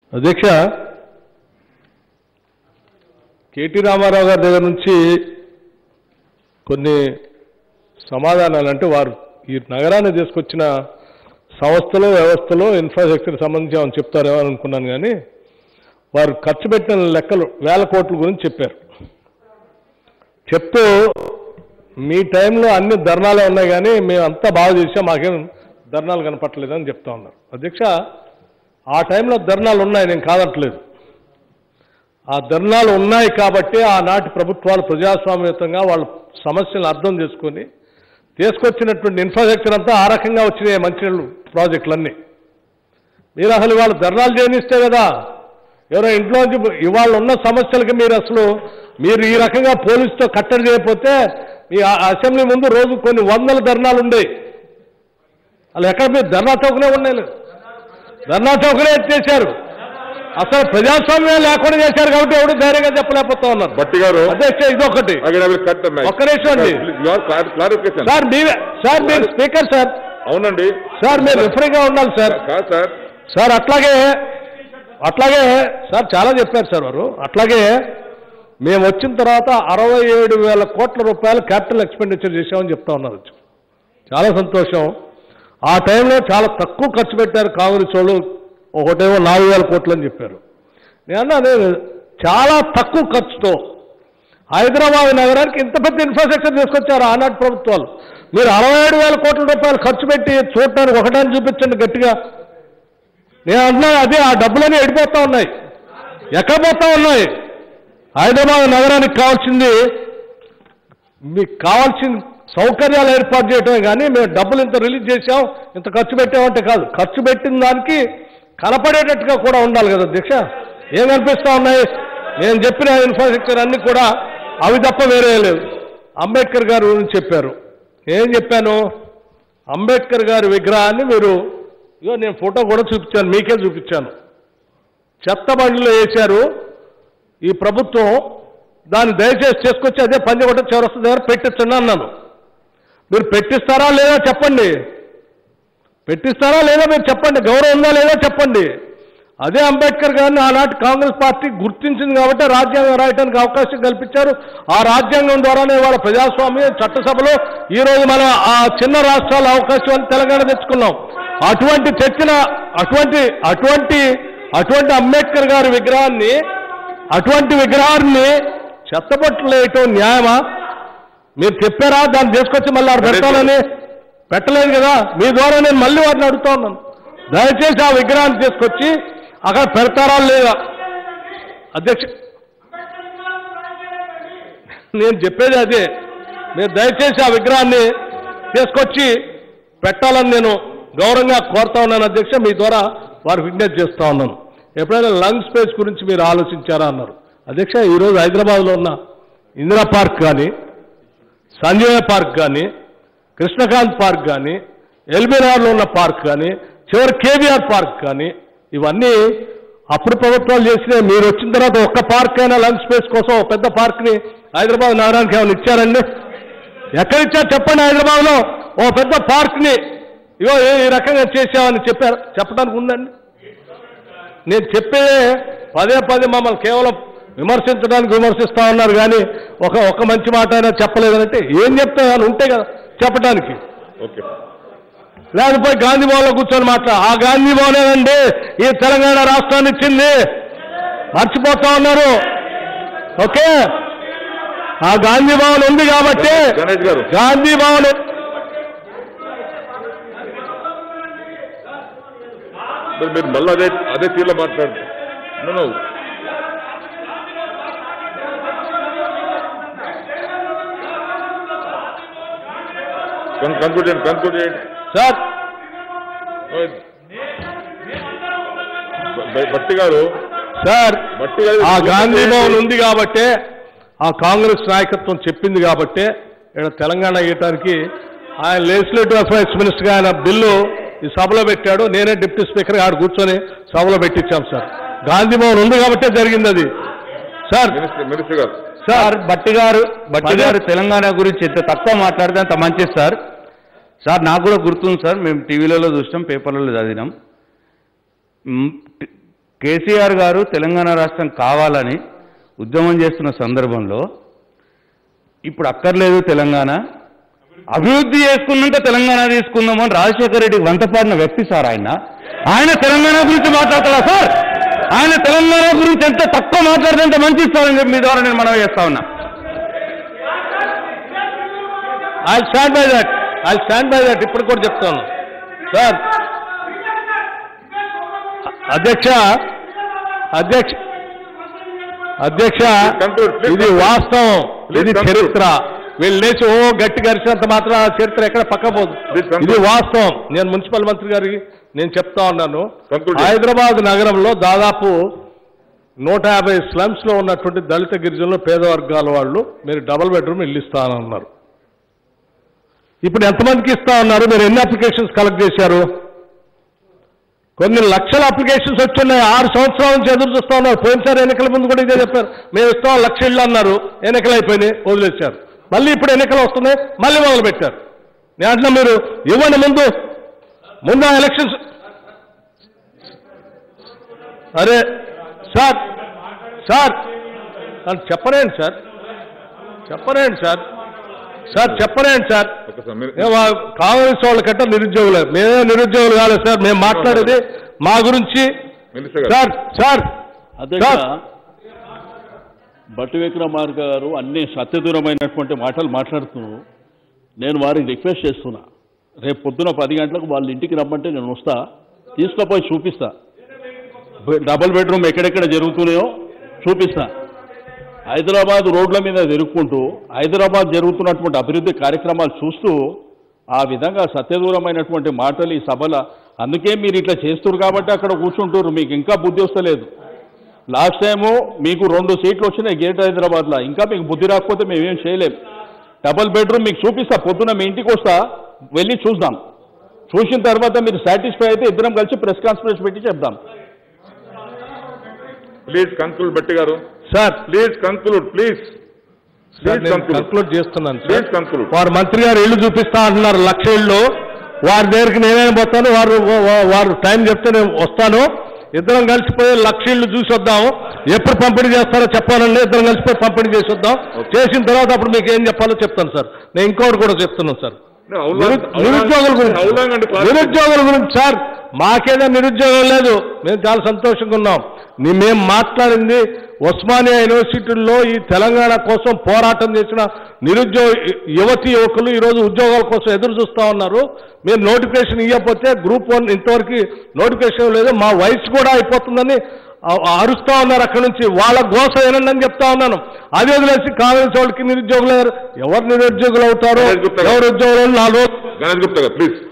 అధ్యక్ష కేటీ రామారావు గారి దగ్గర నుంచి కొన్ని సమాధానాలు అంటే వారు ఈ నగరాన్ని తీసుకొచ్చిన సంస్థలో వ్యవస్థలో ఇన్ఫ్రాస్ట్రక్చర్ సంబంధించి ఏమైనా చెప్తారేమో అని అనుకున్నాను కానీ వారు ఖర్చు పెట్టిన లెక్కలు వేల కోట్ల గురించి చెప్పారు చెప్తూ మీ టైంలో అన్ని ధర్నాలే ఉన్నాయి కానీ మేము అంతా బాగా చేసాం మాకేం ధర్నాలు కనపట్టలేదని చెప్తా ఉన్నారు అధ్యక్ష ఆ టైంలో ధర్నాలు ఉన్నాయి నేను కాదట్లేదు ఆ ధర్నాలు ఉన్నాయి కాబట్టి ఆనాటి ప్రభుత్వాలు ప్రజాస్వామ్యతంగా వాళ్ళ సమస్యలను అర్థం చేసుకొని తీసుకొచ్చినటువంటి ఇన్ఫ్రాస్ట్రక్చర్ అంతా ఆ రకంగా వచ్చినాయి మంచినీళ్ళు ప్రాజెక్టులన్నీ మీరు అసలు ఇవాళ ధర్నాలు చేయనిస్తే కదా ఎవరో ఇంట్లో నుంచి ఇవాళ ఉన్న సమస్యలకి మీరు అసలు మీరు ఈ రకంగా పోలీసుతో కట్టడి చేయకపోతే మీ ఆ- అసెంబ్లీ ముందు రోజు కొన్ని వందల ధర్నాలు ఉండేవి అలా ఎక్కడ మీరు ధర్నా చౌకనే ఉన్నాయి ధర్నా చౌకనే ఎత్తేసారు అసలు ప్రజాస్వామ్యం లేకుండా చేశారు కాబట్టి ఎవరు ధైర్యంగా చెప్పలేకపోతా ఉన్నారు భట్టి గారు అధ్యక్ష ఇదొకటి again I will cut the mic. ఒక్క నిమిషం అండి. Your clar- clarification. సార్ మీరే సార్ మీరు స్పీకర్ సార్ అవునండి సార్ మీరు రిఫరీగా ఉండాలి సార్ కాదు సార్ సార్ అట్లాగే అట్లాగే సార్ చాలా చెప్పారు సార్ వారు అట్లాగే మేము వచ్చిన తర్వాత అరవై ఏడు వేల కోట్ల రూపాయలు క్యాపిటల్ ఎక్స్పెండిచర్ చేశామని చెప్తా ఉన్నారు చాలా సంతోషం ఆ టైంలో చాలా తక్కువ ఖర్చు పెట్టారు కాంగ్రెస్ వాళ్ళు ఒకటేమో నాలుగు వేల కోట్లు అని చెప్పారు నేను అన్నా నేను చాలా తక్కువ ఖర్చుతో హైదరాబాద్ నగరానికి ఇంత పెద్ద ఇన్ఫ్రాస్ట్రక్చర్ తీసుకొచ్చారు ఆనాటి ప్రభుత్వాలు మీరు అరవై ఏడు వేల కోట్ల రూపాయలు ఖర్చు పెట్టి చూడటానికి ఒకటాన్ని చూపించండి గట్టిగా నేను అంటున్నాను అదే ఆ డబ్బులన్నీ ఎడిపోతా ఉన్నాయి ఎక్కడ పోతా ఉన్నాయి హైదరాబాద్ నగరానికి కావాల్సింది మీకు కావాల్సిన సౌకర్యాలు ఏర్పాటు చేయటమే కానీ మేము డబ్బులు ఇంత రిలీజ్ చేసాం ఇంత ఖర్చు పెట్టామంటే కాదు ఖర్చు పెట్టిన దానికి కనపడేటట్టుగా కూడా ఉండాలి కదా అధ్యక్ష ఏం కనిపిస్తా ఉన్నాయి నేను చెప్పిన ఇన్ఫ్రాస్ట్రక్చర్ అన్ని కూడా అవి తప్ప వేరే లేదు అంబేద్కర్ గారి గురించి చెప్పారు ఏం చెప్పాను అంబేద్కర్ గారి విగ్రహాన్ని మీరు ఇగో నేను ఫోటో కూడా చూపించాను మీకే చూపించాను చెత్త బండిలో వేశారు ఈ ప్రభుత్వం దాన్ని దయచేసి చేసుకొచ్చి అదే పంజగొట్ట చౌరస్తా దగ్గర పెట్టించండి అన్నాను మీరు పెట్టిస్తారా లేదా చెప్పండి పెట్టిస్తారా లేదా మీరు చెప్పండి గౌరవం ఉందా లేదా చెప్పండి అదే అంబేద్కర్ గారిని ఆనాటి కాంగ్రెస్ పార్టీ గుర్తించింది కాబట్టి రాజ్యాంగం రాయడానికి అవకాశం కల్పించారు ఆ రాజ్యాంగం ద్వారానే వాళ్ళ ప్రజాస్వామ్య చట్టసభలో ఈ రోజు మనం ఆ చిన్న రాష్ట్రాల అవకాశం అని తెలంగాణ తెచ్చుకున్నాం అటువంటి తెచ్చిన అటువంటి అటువంటి అటువంటి అంబేద్కర్ గారి విగ్రహాన్ని అటువంటి విగ్రహాన్ని చెత్తబొట్లు వేయటం న్యాయమా మీరు చెప్పారా దాన్ని తీసుకొచ్చి మళ్ళీ ఆడ పెట్టాలని పెట్టలేదు కదా మీ ద్వారా నేను మళ్ళీ వారిని అడుగుతా ఉన్నాను దయచేసి ఆ విగ్రహాన్ని తీసుకొచ్చి అక్కడ పెడతారా లేదా అధ్యక్ష నేను చెప్పేది అదే మీరు దయచేసి ఆ విగ్రహాన్ని తీసుకొచ్చి పెట్టాలని నేను గౌరవంగా కోరుతా ఉన్నాను అధ్యక్ష మీ ద్వారా వారికి విజ్ఞప్తి చేస్తా ఉన్నాను ఎప్పుడైనా లంగ్ స్పేస్ గురించి మీరు ఆలోచించారా అన్నారు అధ్యక్ష ఈరోజు హైదరాబాద్లో ఉన్న ఇందిరా పార్క్ కానీ సంజయ్ పార్క్ కానీ కృష్ణకాంత్ పార్క్ కానీ ఎల్బీనగర్లో ఉన్న పార్క్ కానీ చివరి కేబీఆర్ పార్క్ కానీ ఇవన్నీ అప్పుడు ప్రభుత్వాలు చేసినాయి మీరు వచ్చిన తర్వాత ఒక్క పార్క్ అయినా లంచ్ స్పేస్ కోసం ఒక పెద్ద పార్క్ని హైదరాబాద్ నగరానికి ఏమైనా ఇచ్చారండి ఎక్కడ ఇచ్చారు చెప్పండి హైదరాబాద్లో ఓ పెద్ద పార్క్ని ఇగో ఈ రకంగా చేసామని చెప్పారు చెప్పడానికి ఉందండి నేను చెప్పే పదే పదే మమ్మల్ని కేవలం విమర్శించడానికి విమర్శిస్తా ఉన్నారు కానీ ఒక ఒక మంచి మాట అయినా చెప్పలేదంటే ఏం చెప్తా అని ఉంటే కదా చెప్పడానికి ఓకే లేకపోతే గాంధీ భవన్లో కూర్చొని మాట్లా ఆ గాంధీ భవనేనండి ఈ తెలంగాణ రాష్ట్రాన్ని ఇచ్చింది మర్చిపోతా ఉన్నారు ఓకే ఆ గాంధీ భవన్ ఉంది కాబట్టి గణేష్ గారు గాంధీ భవన్ మరి మీరు మళ్ళీ అదే అదే తీరులో మాట్లాడు No, no. కన్- కన్క్లూడ్ చేయండి కన్క్లూడ్ చేయండి సార్ బ- భట్టి గారు సార్ భట్టి గారు ఆ గాంధీ భవన్ ఉంది కాబట్టే ఆ కాంగ్రెస్ నాయకత్వం చెప్పింది కాబట్టే ఇక్కడ తెలంగాణ ఇవ్వటానికి ఆయన లెజిస్లేటివ్ అఫైర్స్ మినిస్టర్గా ఆయన బిల్లు ఈ సభలో పెట్టాడు నేనే డిప్యూటీ స్పీకర్ ఆడ కూర్చొని సభలో పెట్టించాం సార్ గాంధీ భవన్ ఉంది కాబట్టే జరిగింది అది సార్ మినిస్టర్ మినిస్టర్ గారు సార్ బట్టి గారు బట్టి అదే. గారు తెలంగాణ గురించి ఎంత తక్కువ మాట్లాడితే అంత మంచిది సార్ సార్ నాకు కూడా గుర్తుంది సార్ మేము టీవీలలో చూసినాం పేపర్లలో చదివినాం మ్, టి- కేసీఆర్ గారు తెలంగాణ రాష్ట్రం కావాలని ఉద్యమం చేస్తున్న సందర్భంలో ఇప్పుడు అక్కర్లేదు తెలంగాణ అభివృద్ధి చేసుకున్నంత తెలంగాణ తీసుకుందామని రాజశేఖర రెడ్డి వంతపాడిన వ్యక్తి సార్ ఆయన ఆయన తెలంగాణ గురించి మాట్లాడతారా సార్ ఆయన తెలంగాణ గురించి ఎంత తక్కువ మాట్లాడితే ఎంత మంచి ఇస్తారని చెప్పి మీ ద్వారా నేను మనవి చేస్తా ఉన్నా I stand by that I stand by that ఇప్పుడు కూడా చెప్తాను సార్ అధ్యక్ష అధ్యక్ష అధ్యక్ష Conclude, please ఇది conclude. వాస్తవం Please ఇది conclude. చరిత్ర వీళ్ళు లేచి ఓ గట్టి గరిచినంత మాత్రం ఆ చరిత్ర ఎక్కడ పక్కపోదు Please conclude. ఇది వాస్తవం నేను మున్సిపల్ మంత్రి గారికి నేను చెప్తా ఉన్నాను Conclude. హైదరాబాద్ నగరంలో దాదాపు నూట యాభై స్లమ్స్ లో ఉన్నటువంటి దళిత గిరిజనులు పేద వర్గాల వాళ్ళు మీరు డబుల్ బెడ్రూమ్ ఇల్లు ఇస్తానన్నారు ఇప్పుడు ఎంతమందికి ఇస్తా ఉన్నారు మీరు ఎన్ని అప్లికేషన్స్ కలెక్ట్ చేశారు కొన్ని లక్షల అప్లికేషన్స్ వచ్చున్నాయి ఆరు సంవత్సరాల నుంచి ఎదురు చూస్తా ఉన్నారు పోయినసారి ఎన్నికల ముందు కూడా ఇదే చెప్పారు మేము ఇస్తాం లక్ష ఇళ్ళు అన్నారు ఎన్నికలు అయిపోయినాయి వదిలేశారు మళ్ళీ ఇప్పుడు ఎన్నికలు వస్తున్నాయి మళ్ళీ మొదలు పెట్టారు నేను అంటున్నా మీరు ఇవ్వండి ముందు ముందు ఆ ఎలక్షన్స్ అరే సార్ సార్ సార్ చెప్పరేంటి సార్ చెప్పరేంటి సార్ సార్ చెప్పరేంటి సార్ ఒకసారి మీరు- ఏ వా- కాంగ్రెస్ వాళ్ళకంటే నిరుద్యోగులే మేమే నిరుద్యోగులు కాలేదు సార్ మేము మాట్లాడేది మా గురించి మినిస్టర్ గారు సార్ సార్ అధ్యక్ష సార్. భట్టి విక్రమార్క గారు అన్ని సత్యదూరమైనటువంటి మాటలు మాట్లాడుతున్నారు నేను వారికి రిక్వెస్ట్ చేస్తున్నా రేపు పొద్దున పది గంటలకు వాళ్ళ ఇంటికి రమ్మంటే నేను వస్తా తీసుకుపోయి చూపిస్తా బె- డబుల్ బెడ్రూమ్ ఎక్కడెక్కడ జరుగుతున్నాయో చూపిస్తా హైదరాబాద్ రోడ్ల మీద తిరుగుకుంటూ హైదరాబాద్ జరుగుతున్నటువంటి అభివృద్ధి కార్యక్రమాలు చూస్తూ ఆ విధంగా సత్యదూరమైనటువంటి మాటలు ఈ సభల అందుకే మీరు ఇట్లా చేస్తున్నారు కాబట్టి అక్కడ కూర్చుంటారు మీకు ఇంకా బుద్ధి వస్తలేదు లాస్ట్ టైము మీకు రెండు సీట్లు వచ్చినాయి గేట్ హైదరాబాద్లో ఇంకా మీకు బుద్ధి రాకపోతే మేమేం చేయలేం డబుల్ బెడ్రూమ్ మీకు చూపిస్తా పొద్దున మీ ఇంటికి వస్తా వెళ్ళి చూద్దాం చూసిన తర్వాత మీరు సాటిస్ఫై అయితే ఇద్దరం కలిసి ప్రెస్ కాన్ఫరెన్స్ పెట్టి చెప్దాం ప్లీజ్ కంక్లూడ్ బట్టి గారు sir please conclude please sir please నేను కంక్లూడ్ కంక్లూడ్ చేస్తున్నాను సార్ ప్లీజ్ కంక్లూడ్ వారు మంత్రి గారు ఇల్లు చూపిస్తా అంటున్నారు లక్ష ఇళ్ళు వారి దగ్గరికి నేనేం పోతాను వారు వా- వారు టైం చెప్తే నేను వస్తాను ఇద్దరం కలిసిపోయి లక్ష ఇళ్ళు చూసి వద్దాము ఎప్పుడు పంపిణీ చేస్తారో చెప్పాలండి ఇద్దరం కలిసిపోయి పంపిణీ చేసి వద్దాం చేసిన తర్వాత అప్పుడు మీకు ఏం చెప్పాలో చెప్తాను సార్ నేను ఇంకోటి కూడా చెప్తున్నాను సార్ నిరు- నిరుద్యోగుల గురించి నిరుద్యోగుల గురించి సార్ మాకేదో నిరుద్యోగం లేదు మేము చాలా సంతోషంగా ఉన్నాం నీ- మేము మాట్లాడింది ఉస్మానియా యూనివర్సిటీల్లో ఈ తెలంగాణ కోసం పోరాటం చేసిన నిరుద్యోగ యువతి యువకులు ఈరోజు ఉద్యోగాల కోసం ఎదురు చూస్తూ ఉన్నారు మీరు నోటిఫికేషన్ ఇవ్వకపోతే గ్రూప్ వన్ ఇంతవరకు నోటిఫికేషన్ లేదు మా వయసు కూడా అయిపోతుందని అ- అరుస్తా ఉన్నారు అక్కడి నుంచి వాళ్ళ గోస ఏనండి అని చెప్తా ఉన్నాను అది వదిలేసి కాంగ్రెస్ వాళ్ళకి నిరుద్యోగులు ఎవరు నిరుద్యోగులు అవుతారో గణేష్ గుప్తా గారు. ఎవరు ఉద్యోగులు నాలుగు రోజులు గణేష్ గుప్తా గారు ప్లీజ్